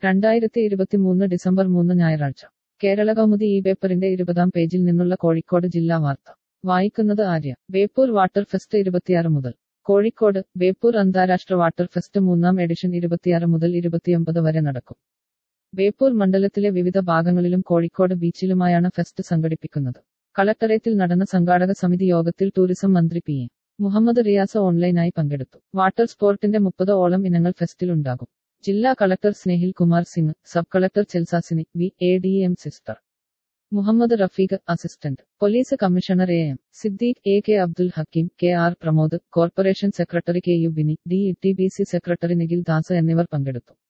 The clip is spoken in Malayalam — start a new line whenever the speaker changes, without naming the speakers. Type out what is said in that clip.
രണ്ടായിരത്തി ഇരുപത്തിമൂന്ന് ഡിസംബർ മൂന്ന് ഞായറാഴ്ച കേരള കൗമുദി ഈ പേപ്പറിന്റെ ഇരുപതാം പേജിൽ നിന്നുള്ള കോഴിക്കോട് ജില്ലാ വാർത്ത വായിക്കുന്നത് ആര്യ ബേപ്പൂർ വാട്ടർ ഫെസ്റ്റ് ഇരുപത്തിയാറ് മുതൽ കോഴിക്കോട് ബേപ്പൂർ അന്താരാഷ്ട്ര വാട്ടർ ഫെസ്റ്റ് മൂന്നാം എഡിഷൻ ഇരുപത്തിയാറ് മുതൽ ഇരുപത്തിയൊമ്പത് വരെ നടക്കും ബേപ്പൂർ മണ്ഡലത്തിലെ വിവിധ ഭാഗങ്ങളിലും കോഴിക്കോട് ബീച്ചിലുമായാണ് ഫെസ്റ്റ് സംഘടിപ്പിക്കുന്നത് കളക്ടറേറ്റിൽ നടന്ന സംഘാടക സമിതി യോഗത്തിൽ ടൂറിസം മന്ത്രി പി എ മുഹമ്മദ് റിയാസ് ഓൺലൈനായി പങ്കെടുത്തു വാട്ടർ സ്പോർട്ടിന്റെ മുപ്പത് ഓളം ഇനങ്ങൾ ഫെസ്റ്റിൽ ഉണ്ടാകും ജില്ലാ collector Snehil Kumar Singh sub collector Chelsasini V A D M sister Muhammad Rafeeq assistant police commissioner A M Siddique A K Abdul Hakeem K R Pramod corporation secretary K U Bini D T B C secretary Nikhil Das എന്നിവർ പങ്കെടുത്തു